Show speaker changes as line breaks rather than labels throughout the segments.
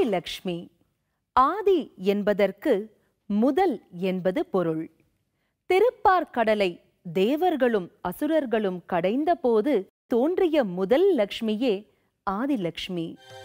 ஆதிலக்ஷ்மி ஆதி என்பதற்கு முதல் என்பது பொருள் திருப்பார்கடலை தேவர்களும் அசுரர்களும் கடைந்தபோது தோன்றிய முதல் லக்ஷ்மியே ஆதிலக்ஷ்மி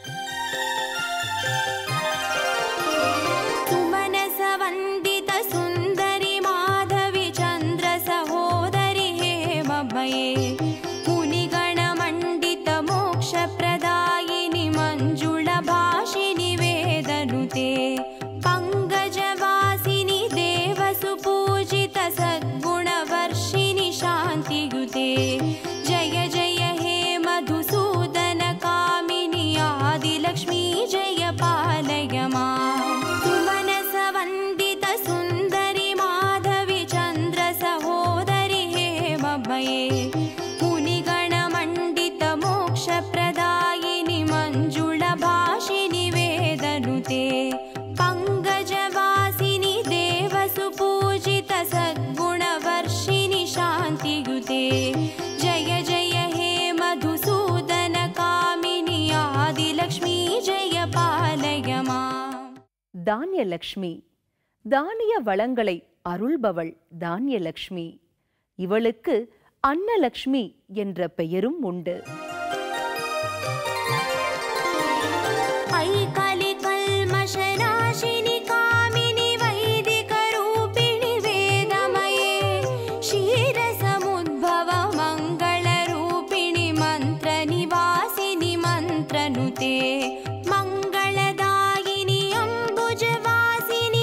सुमनसवन्दित सुन्दरि माधवि चन्द्र सहोदरि हेमभये मुनिगणमण्डित मोक्षप्रदायिनि मञ्जुळभाषिनि वेदनुते पङ्कजवासिनि देवसुपूजित सद्गुणवर्षिणि शान्तियुते जय जय हे मधुसूदन कामिनि आदिलक्ष्मी जय पालय माम् सुमनसवन्दित सुन्दरि माधवि चन्द्र सहोदरि हेमभये मुनिगणमण्डित मोक्षप्रदायिनि मञ्जुळभाषिनि वेदनुते पङ्कजवासिनि देवसुपूजित सद्गुणवर्षिणि शान्तियुते जय जय हे मधुसूदन कामिनि आदिलक्ष्मी जय पालय माम्
தானியலக்ஷ்மி தானிய வளங்களை அருள்பவள் தானியலக்ஷ்மி இவளுக்கு அன்னலக்ஷ்மி என்ற பெயரும் உண்டு
ऐकलिकल्मषनाशिनि कामिनि वैदिकरूपिणि वेदमये क्षीरसमुद्भव मङ्गलरूपिणि मन्त्रनिवासिनि मन्त्रनुते मङ्गलदायिनि अम्बुजवासिनि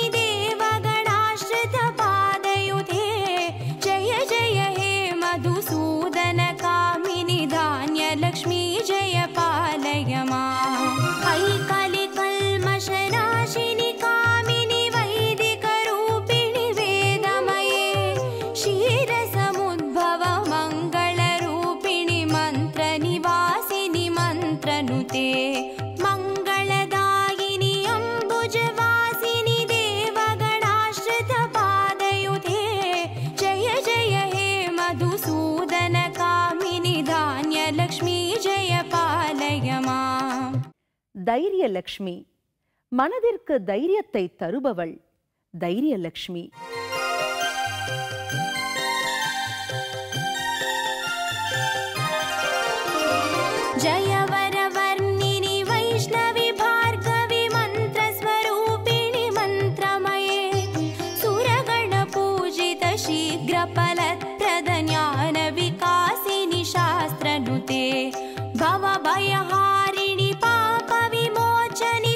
देवगणाश्रितपादयुते जय जय हे मधुसूदन कामिनि धान्यलक्ष्मी जय पालय माम् ऐकलिकल्मषनाशिनि कामिनि वैदिकरूपिणि वेदमये क्षीरसमुद्भव मङ्गलरूपिणि मन्त्रनिवासिनि मन्त्रनुते मङ्गलदायिनि अम्बुजवासिनि देवगणाश्रितपादयुते जय जय हे मधुसूदन कामिनि धान्यलक्ष्मी जय पालय माम्
தைரியலக்ஷ்மி மனதிற்கு தைரியத்தை தருபவள் தைரியலக்ஷ்மி
जय वरवर्णिनि वैष्णवि भार्गवि मन्त्रस्वरूपिणि मन्त्रमये सुरगणपूजित शीघ्रफलप्रद ज्ञानविकासिनि शास्त्रनुते भवभयहारिणि पापविमोचनि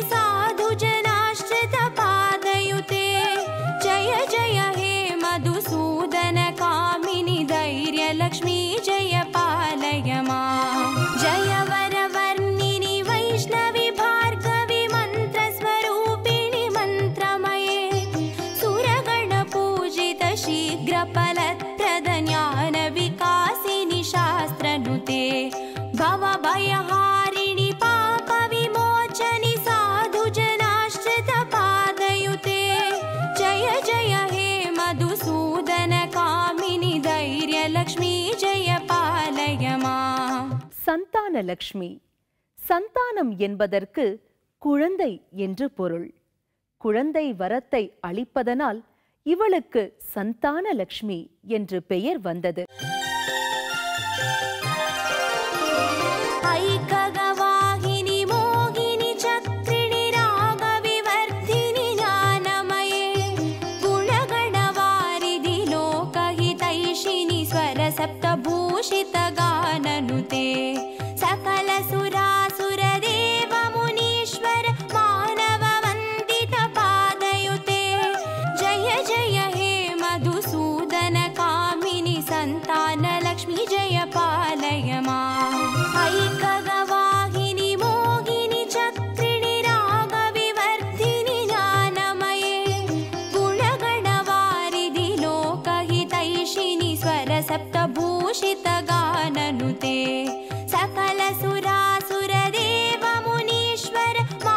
साधुजनाश्रितपादयुते जय जय हे मधुसूदन कामिनि धैर्यलक्ष्मी जय पालय माम् जय वरवर्णिनि वैष्णवि भार्गवि मन्त्रस्वरूपिणि मन्त्रमये सुरगणपूजित शीघ्रफलप्रद ज्ञानविकासिनि शास्त्रनुते भवभयहारिणि पापविमोचनि साधुजनाश्रितपादयुते जय जय हे मधुसूदन कामिनि धैर्यलक्ष्मी जय पालय माम्
சந்தானலக்ஷ்மி சந்தானம் என்பதற்கு குழந்தை என்று பொருள் குழந்தை வரத்தை அளிப்பதனால் இவளுக்கு சந்தானலக்ஷ்மி என்று பெயர் வந்தது
ऐकगवाहिनि मोहिनि चक्रिणि रागविवर्धिनि ज्ञानमये गुणगणवारिधि लोकहितैषिणि स्वरसप्तभूषितगाननुते सकलसुरासुरदेवमुनीश्वर मानववन्दितपादयुते जय जय हे मधुसूदन कामिनि सन्तानलक्ष्मी जय पालय माम् ऐकगवाहिनि मोहिनि चक्रिणि रागविवर्धिनि ज्ञानमये गुणगणवारिधि लोकहितैषिनि स्वरसप्तभूषितगाननुते सकलसुरासुरदेवमुनीश्वर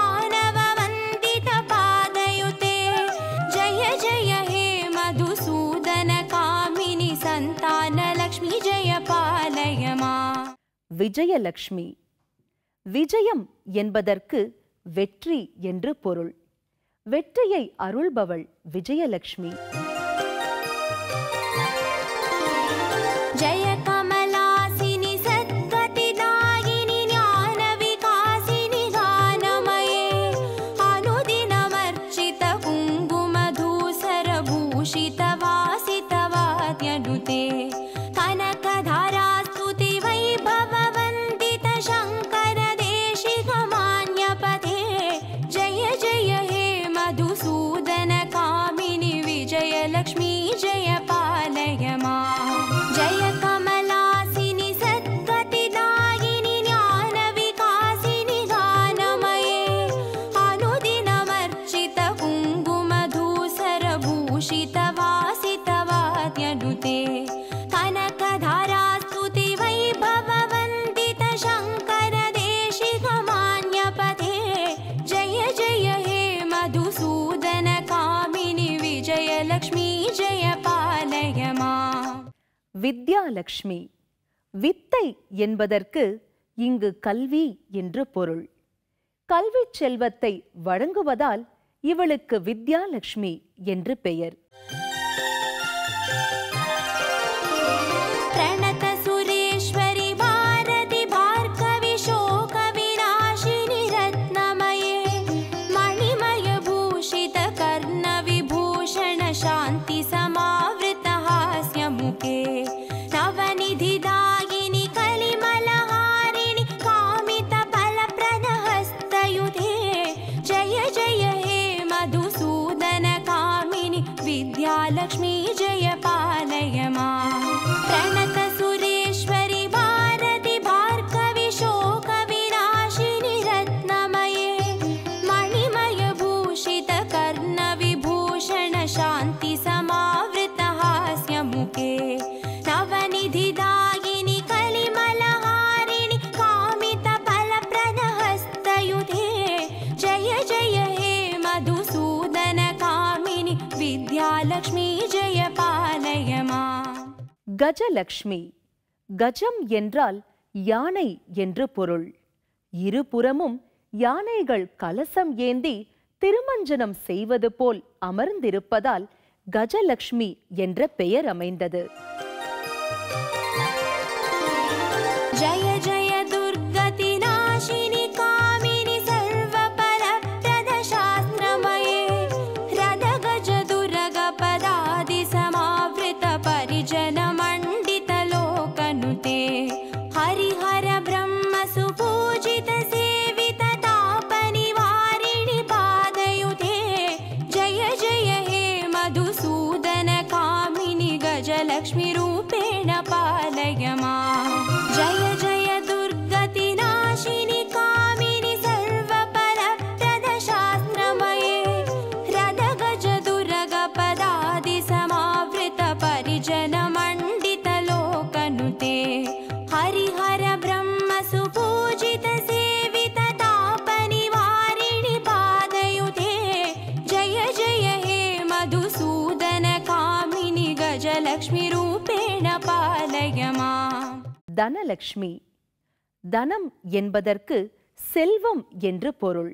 मानववन्दितपादयुते जय जय हे मधुसूदन कामिनि सन्तानलक्ष्मी जय पालय माम्
விஜயலக்ஷ்மி விஜயம் என்பதற்கு வெற்றி என்று பொருள் வெற்றியை அருள்பவள் விஜயலட்சுமி
जय कमलासिनि सद्गतिदायिनि ज्ञानविकासिनि गानमये अनुदिनमर्चित कुङ्कुमधूसरभूषितवासितवाद्यनुते कनकधारास्तुति वैभववन्दित शङ्करदेशिकमान्यपथे जय जय हे मधुसूदन कामिनि विजयलक्ष्मी जय पालय मा जय कमलासिनि सद्गतिदायिनि ज्ञानविकासिनि गानमये अनुदिनमर्चित कुङ्कुमधूसरभूषितवासितवाद्यनुते कनकधारास्तुति वैभववन्दित शङ्करदेशिकमान्यपथे जय जय हे मधुसूदन कामिनि विजयलक्ष्मी जय पालय मा
வித்யாலட்சுமி வித்தை என்பதற்கு இங்கு கல்வி என்று பொருள் கல்விச் செல்வத்தை வழங்குவதால் இவளுக்கு வித்யாலட்சுமி என்று பெயர்
प्रणत सुरेश्वरि भारति भार्गवि शोकविनाशिनि रत्नमये मणिमय भूषित कर्णविभूषण शान्ति समावृत हास्यमुखे नवनिधिदायिनि कलिमलहारिणि कामित फलप्रदहस्तयुधे जय जय हे मधुसूदन कामिनि विद्यालक्ष्मी जय पालय मा प्रणत सुरेश्वरि भारति भार्गवि शोकविनाशिनि रत्नमये मणिमय भूषित कर्णविभूषण शान्ति समावृत हास्यमुखे नवनिधिदायिनि कलिमलहारिणि कामित फलप्रदहस्तयुधे जय जय हे मधुसूदन कामिनि विद्यालक्ष्मी जय पालय मा
கஜலட்சுமி கஜம் என்றால் யானை என்று பொருள் இருபுறமும் யானைகள் கலசம் ஏந்தி திருமஞ்சனம் செய்வது போல் அமர்ந்திருப்பதால் கஜலட்சுமி என்ற பெயர் அமைந்தது
जय जय दुर्गतिनाशिनि कामिनि सर्वपरप्रदशास्त्रमये रदगज दुर्गपदादि समावृत परिजनमण्डितलोकनुते हरिहर ब्रह्म सुपूजित सेवित तापनिवारिणि पादयुधे जय जय हे मधुसूदन कामिनि गजलक्ष्मीरूपेण पालय मा जय जय दुर्गतिनाशिनि कामिनि सर्वपरप्रदशास्त्रमये रदगज दुर्गपदादि समावृत परिजनमण्डितलोकनुते हरिहर ब्रह्म सुपूजित सेवित तापनिवारिणि पादयुधे जय जय हे मधुसूदन कामिनि गजलक्ष्मीरूपेण पालय मा
தனலட்சுமி தனம் என்பதற்கு செல்வம் என்று பொருள்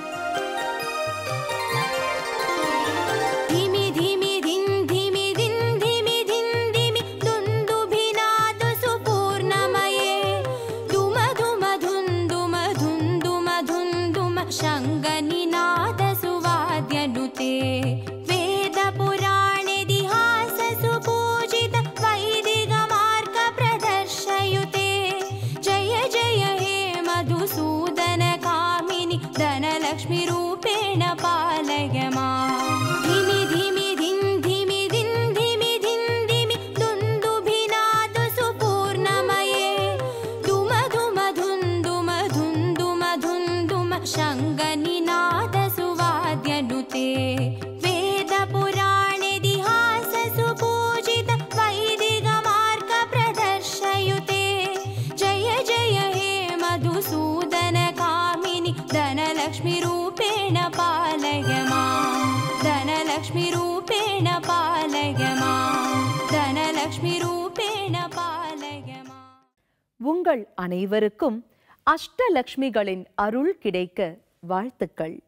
धिमि धिमि धिन् धिमि धिन् धिमि धिन् धिमि दुन्दुभिनादु सुपूर्णमये दुम दुम धुन् दुम धुन् दुम धुन् दुम शङ्गनिनाद सुवाद्यनुते वेदपुराणेतिहास सुपूजित वैदिकमार्ग प्रदर्शयुते जय जय हे मधुसूदन कामिनि धनलक्ष्मीरूपेण पालय मा धिमि धिमि धिन् धिमि धिन् धिमि धिन् धिमि दुन्दुभिनादु सुपूर्णमये दुम दुम धुन् दुम धुन् दुम धुन् दुम शङ्गनिनाद सुवाद्यनुते वेदपुराणेतिहास सुपूजित वैदिकमार्ग प्रदर्शयुते जय जय हे मधुसूदन कामिनि धनलक्ष्मीरूपेण पालय मा धनलक्ष्मीरूपेण पालय मा धनलक्ष्मीरूपेण पालय मा
உங்கள் அனைவருக்கும் அஷ்டலக்ஷ்மிகளின் அருள் கிடைக்க வாழ்த்துக்கள்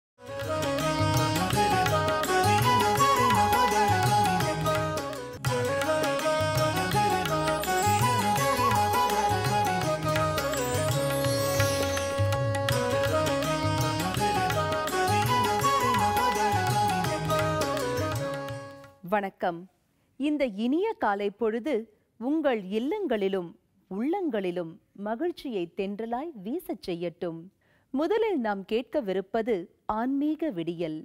வணக்கம் இந்த இனிய காலை பொழுது உங்கள் இல்லங்களிலும் உள்ளங்களிலும் மகிழ்ச்சியை தென்றலாய் வீசச் செய்யட்டும் முதலில் நாம் கேட்கவிருப்பது ஆன்மீக விடியல்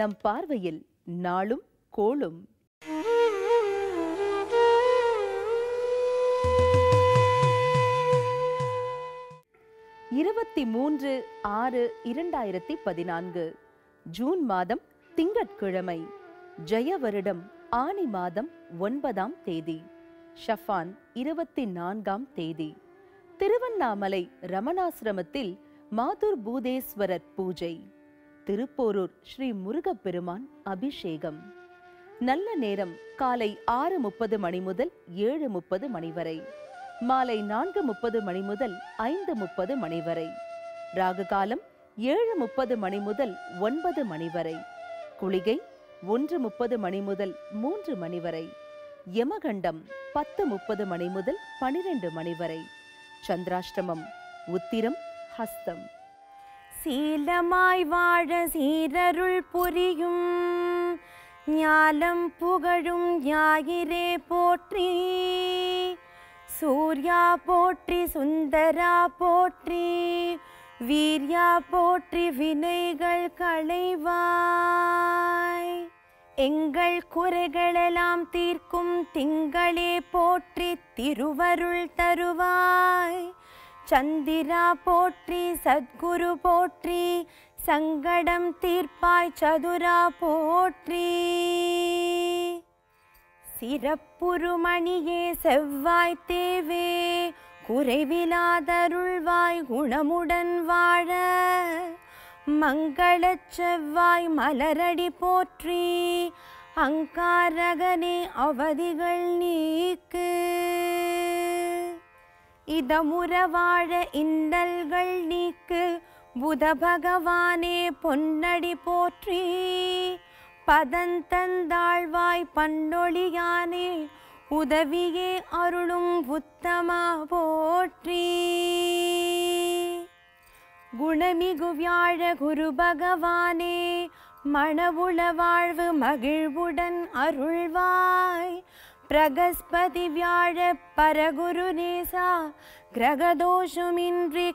நம் பார்வையில் நாளும் கோளும் இருபத்தி மூன்று ஆறு இரண்டாயிரத்தி பதினான்கு ஜூன் மாதம் திங்கட்கிழமை ஜெய வருடம் ஆனி மாதம் ஒன்பதாம் தேதி ஷஃபான் இருபத்தி நான்காம் தேதி திருவண்ணாமலை ரமணாசிரமத்தில் மாதுர் பூதேஸ்வரர் பூஜை திருப்போரூர் ஸ்ரீ முருகப்பெருமான் அபிஷேகம் நல்ல நேரம் காலை ஆறு முப்பது மணி முதல் ஏழு முப்பது மணி வரை மாலை நான்கு முப்பது மணி முதல் ஐந்து முப்பது மணி வரை ராகு காலம் ஏழு முப்பது மணி முதல் ஒன்பது மணி வரை குளிகை ஒன்று முப்பது மணி முதல் மூன்று மணி வரை யமகண்டம் பத்து முப்பது மணி முதல் பனிரெண்டு மணி வரை சந்திராஷ்டமம் உத்திரம் ஹஸ்தம்
சீலமாய் வாழ சீரருள் புரியும் ஞாலம் புகழும் ஞாயிறே போற்றி சூர்யா போற்றி சுந்தரா போற்றி வீர்யா போற்றி வினைகள் களைவாய் எங்கள் குறைகளெல்லாம் தீர்க்கும் திங்களே போற்றி திருவருள் தருவாய் சந்திரா போற்றி சத்குரு போற்றி சங்கடம் தீர்ப்பாய் சதுரா போற்றி சிறப்புருமணியே செவ்வாய் தேவே குறைவிலாதருள்வாய் குணமுடன் வாழ மங்களச் செவ்வாய் மலரடி போற்றி அங்காரகனே அவதிகள் நீக்கு இதமுற வாழ இன்னல்கள் நீக்கு புத பகவானே பொன்னடி போற்றி பதந்தந்தாழ்வாய் பண்டொழியானே உதவியே அருளும் உத்தமா போற்றி குணமிகு வியாழ குரு பகவானே மணவுள வாழ்வு மகிழ்வுடன் அருள்வாய் பிரகஸ்பதி வியாழ பரகுரு நேசா கிரகதோஷமின்றி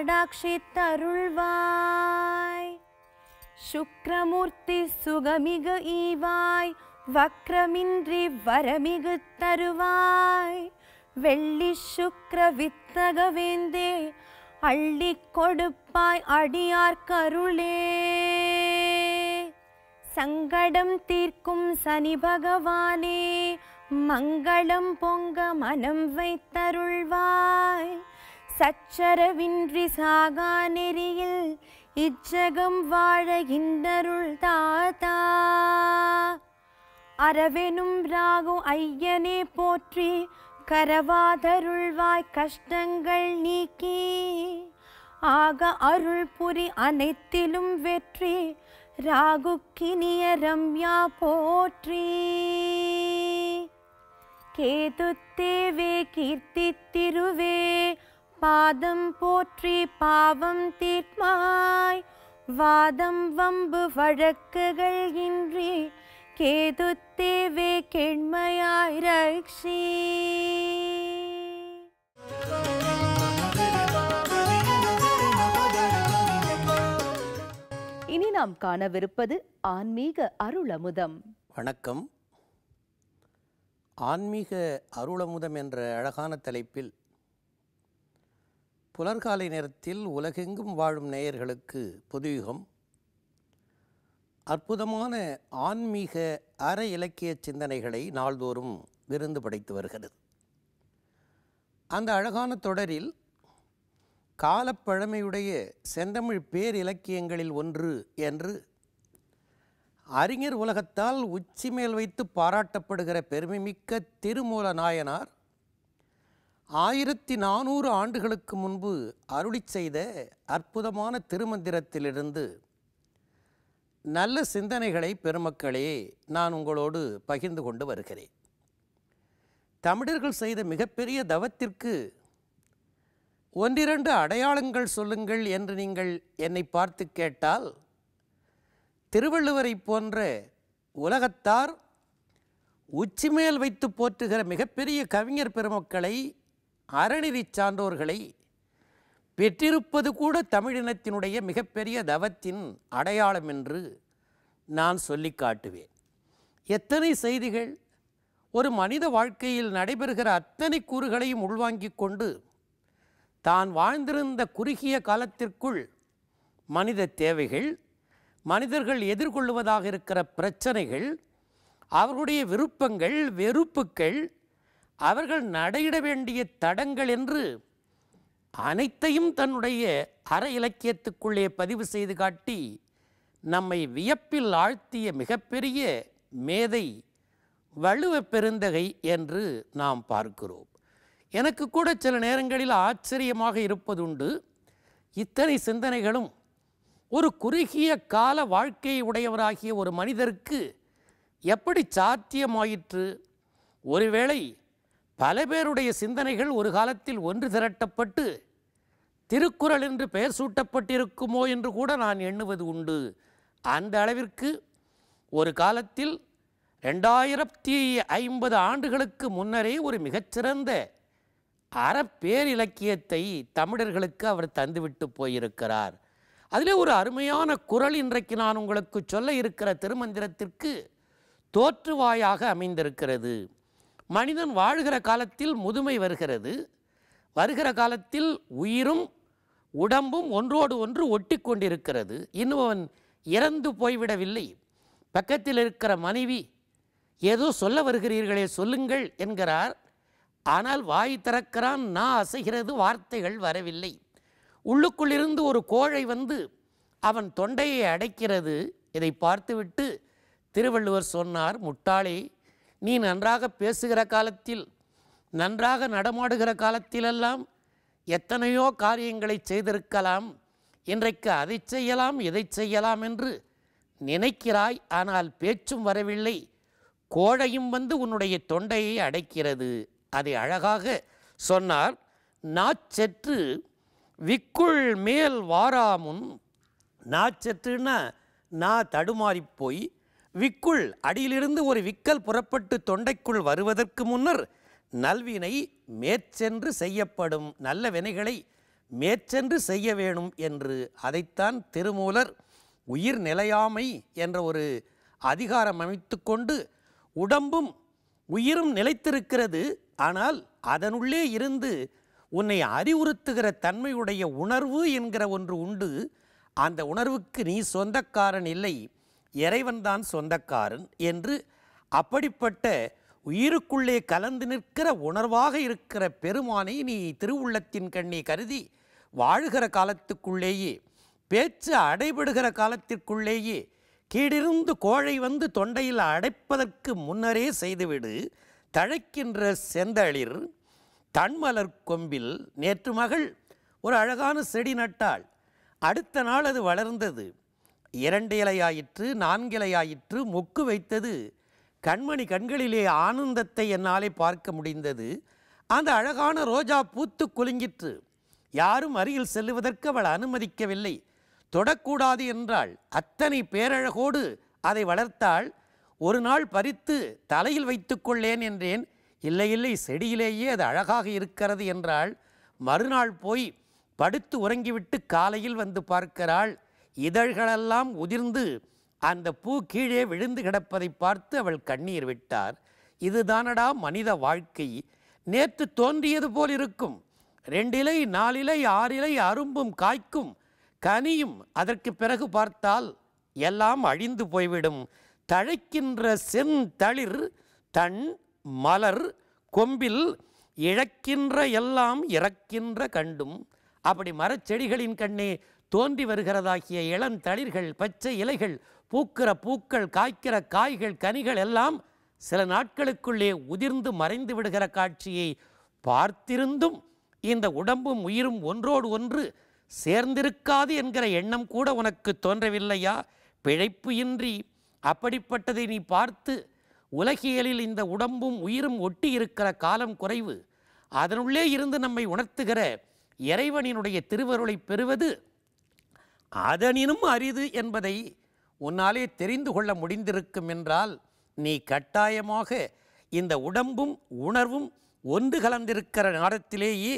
கடாட்சித்தருள்வாய் சுக்ரமூர்த்தி சுகமிகு ஈவாய் வக்ரமின்றி வரமிகு தருவாய் வெள்ளி சுக்ர வித்தகவேந்தே அள்ளி கொடுப்பாய் அடியார்க்கருளே சங்கடம் தீர்க்கும் சனி பகவானே மங்களம் பொங்க மனம் வைத்தருள்வாய் சச்சரவின்றி சாகா நெறியில் இச்சகம் வாழ இன்னருள் தாத்தா அரவெனும் ராகு ஐயனே போற்றி கரவாதருள்வாய் கஷ்டங்கள் நீக்கி ஆக அருள் புரி அனைத்திலும் வெற்றி ராகுக்கினிய ரம்யா போற்றி கேது தேவே கீர்த்தி திருவே பாதம் போற்றி பாவம் தீர்மாய் வாதம் வம்பு வழக்குகள் இன்றி கேது தேவே கெண்மையாய் ரக்ஷி
இனி நாம் காணவிருப்பது ஆன்மீக அருளமுதம்
வணக்கம் ஆன்மீக அருளமுதம் என்ற அழகான தலைப்பில் புலர்காலை நேரத்தில் உலகெங்கும் வாழும் நேயர்களுக்கு பொதுயுகம் அற்புதமான ஆன்மீக அற இலக்கிய சிந்தனைகளை நாள்தோறும் விருந்து படைத்து வருகிறது அந்த அழகான தொடரில் காலப்பழமையுடைய செந்தமிழ் பேர் இலக்கியங்களில் ஒன்று என்று அறிஞர் உலகத்தால் உச்சி மேல் வைத்து பாராட்டப்படுகிற பெருமைமிக்க திருமூல நாயனார் ஆயிரத்தி நானூறு ஆண்டுகளுக்கு முன்பு அருளிச் செய்த அற்புதமான திருமந்திரத்திலிருந்து நல்ல சிந்தனைகளை பெருமக்களே நான் உங்களோடு பகிர்ந்து கொண்டு வருகிறேன் தமிழர்கள் செய்த மிகப்பெரிய தவத்திற்கு ஒன்றிரண்டு அடையாளங்கள் சொல்லுங்கள் என்று நீங்கள் என்னை பார்த்து கேட்டால் திருவள்ளுவரை போன்ற உலகத்தார் உச்சிமேல் வைத்து போற்றுகிற மிகப்பெரிய கவிஞர் பெருமக்களை அறநெறிச் சான்றோர்களை பெற்றிருப்பது கூட தமிழினத்தினுடைய மிகப்பெரிய தவத்தின் அடையாளம் என்று நான் சொல்லி காட்டுவேன் எத்தனை செய்திகள் ஒரு மனித வாழ்க்கையில் நடைபெறுகிற அத்தனை கூறுகளையும் உள்வாங்கிக் கொண்டு தான் வாழ்ந்திருந்த குறுகிய காலத்திற்குள் மனித தேவைகள் மனிதர்கள் எதிர்கொள்வதாக இருக்கிற பிரச்சனைகள் அவர்களுடைய விருப்பங்கள் வெறுப்புக்கள் அவர்கள் நடையிட வேண்டிய தடங்கள் என்று அனைத்தையும் தன்னுடைய அற இலக்கியத்துக்குள்ளே பதிவு செய்து காட்டி நம்மை வியப்பில் ஆழ்த்திய மிகப்பெரிய மேதை வள்ளுவ பெருந்தகை என்று நாம் பார்க்கிறோம் எனக்கு கூட சில நேரங்களில் ஆச்சரியமாக இருப்பதுண்டு இத்தனை சிந்தனைகளும் ஒரு குறுகிய கால வாழ்க்கையை உடையவராகிய ஒரு மனிதருக்கு எப்படி சாத்தியமாயிற்று ஒருவேளை பல பேருடைய சிந்தனைகள் ஒரு காலத்தில் ஒன்று திரட்டப்பட்டு திருக்குறள் என்று பெயர் சூட்டப்பட்டிருக்குமோ என்று கூட நான் எண்ணுவது உண்டு அந்த அளவிற்கு ஒரு காலத்தில் ரெண்டாயிரத்தி ஐம்பது ஆண்டுகளுக்கு முன்னரே ஒரு மிகச்சிறந்த அறப்பேரிலக்கியத்தை தமிழர்களுக்கு அவர் தந்துவிட்டு போயிருக்கிறார் அதிலே ஒரு அருமையான குறள் இன்றைக்கு நான் உங்களுக்கு சொல்ல இருக்கிற திருமந்திரத்திற்கு தோற்றுவாயாக அமைந்திருக்கிறது மனிதன் வாழ்கிற காலத்தில் முதுமை வருகிறது வருகிற காலத்தில் உயிரும் உடம்பும் ஒன்றோடு ஒன்று ஒட்டி கொண்டிருக்கிறது இன்னும் அவன் இறந்து போய்விடவில்லை பக்கத்தில் இருக்கிற மனைவி ஏதோ சொல்ல வருகிறீர்களே சொல்லுங்கள் என்கிறார் ஆனால் வாய் திறக்கிறான் நான் அசைகிறது வார்த்தைகள் வரவில்லை உள்ளுக்குள்ளிருந்து ஒரு கோழை வந்து அவன் தொண்டையை அடைக்கிறது இதை பார்த்துவிட்டு திருவள்ளுவர் சொன்னார் முட்டாளே நீ நன்றாக பேசுகிற காலத்தில் நன்றாக நடமாடுகிற காலத்திலெல்லாம் எத்தனையோ காரியங்களை செய்திருக்கலாம் இன்றைக்கு அதை செய்யலாம் இதை செய்யலாம் என்று நினைக்கிறாய் ஆனால் பேச்சும் வரவில்லை கோழையும் வந்து உன்னுடைய தொண்டையை அடைக்கிறது அதை அழகாக சொன்னார் நாச்செற்று விக்குள் மேல் வாராமுன் நாச்செற்றுன்னா நான் தடுமாறிப் போய் விக்குள் அடியிலிருந்து ஒரு விக்கல் புறப்பட்டு தொண்டைக்குள் வருவதற்கு முன்னர் நல்வினை மேற்சென்று செய்யப்படும் நல்ல வினைகளை மேற்சென்று செய்ய வேணும் என்று அதைத்தான் திருமூலர் உயிர் நிலையாமை என்ற ஒரு அதிகாரம் அமைத்து கொண்டு உடம்பும் உயிரும் நிலைத்திருக்கிறது ஆனால் அதனுள்ளே இருந்து உன்னை அறிவுறுத்துகிற தன்மையுடைய உணர்வு என்கிற ஒன்று உண்டு அந்த உணர்வுக்கு நீ சொந்தக்காரன் இல்லை இறைவன்தான் சொந்தக்காரன் என்று அப்படிப்பட்ட உயிருக்குள்ளே கலந்து நிற்கிற உணர்வாக இருக்கிற பெருமானை நீ திருவுள்ளத்தின் கண்ணி கருதி வாழ்கிற காலத்துக்குள்ளேயே பேச்சு அடைபடுகிற காலத்திற்குள்ளேயே கீழிருந்து கோழை வந்து தொண்டையில் அடைப்பதற்கு முன்னரே செய்துவிடு தழைக்கின்ற செந்தளிர் தன்மலர் கொம்பில் நேற்று மகள் ஒரு அழகான செடி நட்டாள் அடுத்த நாள் அது வளர்ந்தது இரண்டு இலையாயிற்று நான்கு இலையாயிற்று மொக்கு வைத்தது கண்மணி கண்களிலே ஆனந்தத்தை என்னாலே பார்க்க முடிந்தது அந்த அழகான ரோஜா பூத்து குலுங்கிற்று யாரும் அருகில் செல்லுவதற்கு அவள் அனுமதிக்கவில்லை தொடக்கூடாது என்றாள் அத்தனை பேரழகோடு அதை வளர்த்தாள் ஒரு நாள் பறித்து தலையில் வைத்துக்கொள்ளேன் என்றேன் இல்லை இல்லை செடியிலேயே அது அழகாக இருக்கிறது என்றாள் மறுநாள் போய் படுத்து உறங்கிவிட்டு காலையில் வந்து பார்க்கிறாள் இதழ்களெல்லாம் உதிர்ந்து அந்த பூ கீழே விழுந்து கிடப்பதை பார்த்து அவள் கண்ணீர் விட்டார் இதுதானடா மனித வாழ்க்கை நேற்று தோன்றியது போல் இருக்கும் ரெண்டிலை நாலிலை ஆறிலை அரும்பும் காய்க்கும் கனியும் அதற்கு பிறகு பார்த்தால் எல்லாம் அழிந்து போய்விடும் தழைக்கின்ற செந்தளிர் தன் மலர் கொம்பில் இழக்கின்ற எல்லாம் இறக்கின்ற கண்டும் அப்படி மரச்செடிகளின் கண்ணே தோன்றி வருகிறதாகிய இளந்தளிர்கள் பச்சை இலைகள் பூக்கிற பூக்கள் காய்க்கிற காய்கள் கனிகள் எல்லாம் சில நாட்களுக்குள்ளே உதிர்ந்து மறைந்து விடுகிற காட்சியை பார்த்திருந்தும் இந்த உடம்பும் உயிரும் ஒன்றோடு ஒன்று சேர்ந்திருக்காது என்கிற எண்ணம் கூட உனக்கு தோன்றவில்லையா பிழைப்பு இன்றி அப்படிப்பட்டதை நீ பார்த்து உலகியலில் இந்த உடம்பும் உயிரும் ஒட்டி இருக்கிற காலம் குறைவு அதனுள்ளே இருந்து நம்மை உணர்த்துகிற இறைவனினுடைய திருவருளை பெறுவது அதனினும் அரிது என்பதை உன்னாலே தெரிந்து கொள்ள முடிந்திருக்கும் என்றால் நீ கட்டாயமாக இந்த உடம்பும் உணர்வும் ஒன்று கலந்திருக்கிற நேரத்திலேயே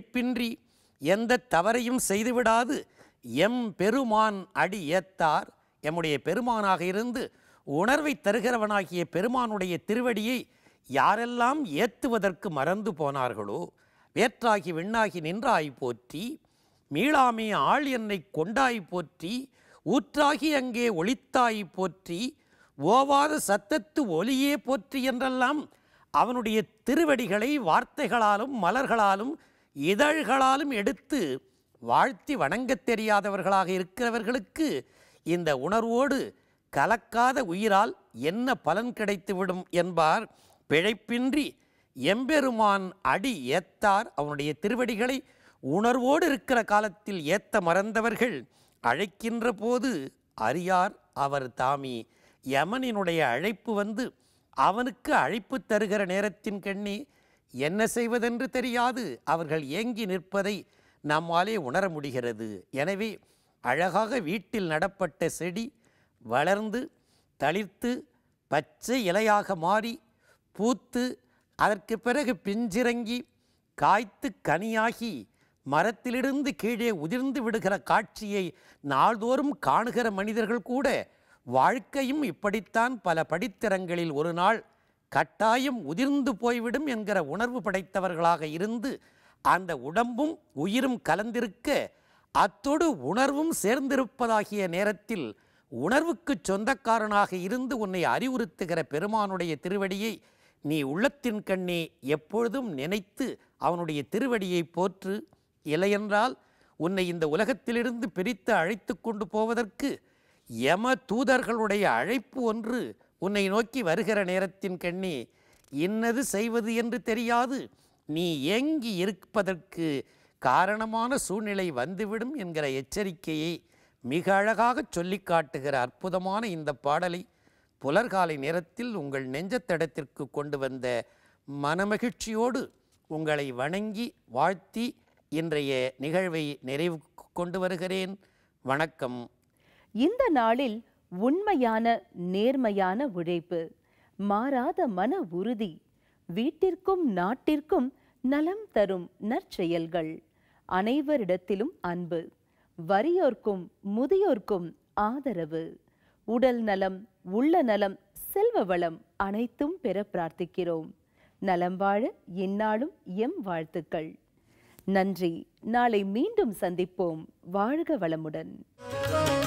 பிழைப்பின்றி எந்த தவறையும் செய்துவிடாது எம் பெருமான் அடி ஏத்தார் எம்முடைய பெருமானாக இருந்து உணர்வை தருகிறவனாகிய பெருமானுடைய திருவடியை யாரெல்லாம் ஏத்துவதற்கு மறந்து போனார்களோ வேற்றாகி விண்ணாகி நின்றாய் போற்றி மீளாமே ஆள் என்னை கொண்டாய் போற்றி ஊற்றாகி அங்கே ஒளித்தாய் போற்றி ஓவாத சத்தத்து ஒலியே போற்றி என்றெல்லாம் அவனுடைய திருவடிகளை வார்த்தைகளாலும் மலர்களாலும் இதழ்களாலும் எடுத்து வாழ்த்தி வணங்கத் தெரியாதவர்களாக இருக்கிறவர்களுக்கு இந்த உணர்வோடு கலக்காத உயிரால் என்ன பலன் கிடைத்துவிடும் என்பார் பிழைப்பின்றி எம்பெருமான் அடி ஏத்தார் அவனுடைய திருவடிகளை உணர்வோடு இருக்கிற காலத்தில் ஏத்த மறந்தவர்கள் அழைக்கின்ற போது அறியார் அவர் தாமி யமனினுடைய அழைப்பு வந்து அவனுக்கு அழைப்பு தருகிற நேரத்தின் கண்ணே என்ன செய்வதென்று தெரியாது அவர்கள் ஏங்கி நிற்பதை நம்மாலே உணர முடிகிறது எனவே அழகாக வீட்டில் நடப்பட்ட செடி வளர்ந்து தளிர்த்து பச்சை இலையாக மாறி பூத்து அதற்கு பிறகு பிஞ்சிறங்கி காய்த்து கனியாகி மரத்திலிருந்து கீழே உதிர்ந்து விடுகிற காட்சியை நாள்தோறும் காணுகிற மனிதர்கள் கூட வாழ்க்கையும் இப்படித்தான் பல படித்தரங்களில் ஒரு நாள் கட்டாயம் உதிர்ந்து போய்விடும் என்கிற உணர்வு படைத்தவர்களாக இருந்து அந்த உடம்பும் உயிரும் கலந்திருக்க அத்தோடு உணர்வும் சேர்ந்திருப்பதாகிய நேரத்தில் உணர்வுக்கு சொந்தக்காரனாக இருந்து உன்னை அறிவுறுத்துகிற பெருமானுடைய திருவடியை நீ உள்ளத்தின் கண்ணே எப்பொழுதும் நினைத்து அவனுடைய திருவடியை போற்று இல்லையென்றால் உன்னை இந்த உலகத்திலிருந்து பிரித்து அழைத்து கொண்டு போவதற்கு யம தூதர்களுடைய அழைப்பு ஒன்று உன்னை நோக்கி வருகிற நேரத்தின் கண்ணே இன்னது செய்வது என்று தெரியாது நீ ஏங்கி இருப்பதற்கு காரணமான சூழ்நிலை வந்துவிடும் என்கிற எச்சரிக்கையை மிக அழகாகச் சொல்லிக் காட்டுகிற அற்புதமான இந்த பாடலை புலர்காலை நேரத்தில் உங்கள் நெஞ்சத்தடத்திற்கு கொண்டு வந்த மனமகிழ்ச்சியோடு உங்களை வணங்கி வாழ்த்தி இன்றைய நிகழ்வை நிறைவு கொண்டு வருகிறேன் வணக்கம்
இந்த நாளில் உண்மையான நேர்மையான உழைப்பு மாறாத மன உறுதி வீட்டிற்கும் நாட்டிற்கும் நலம் தரும் நற்செயல்கள் அனைவரிடத்திலும் அன்பு வறியோர்க்கும் முதியோர்க்கும் ஆதரவு உடல் நலம் உள்ள நலம் செல்வ வளம் அனைத்தும் பெற பிரார்த்திக்கிறோம் நலம் வாழ இந்நாளும் எம் வாழ்த்துக்கள் நன்றி நாளை மீண்டும் சந்திப்போம் வாழ்க வளமுடன்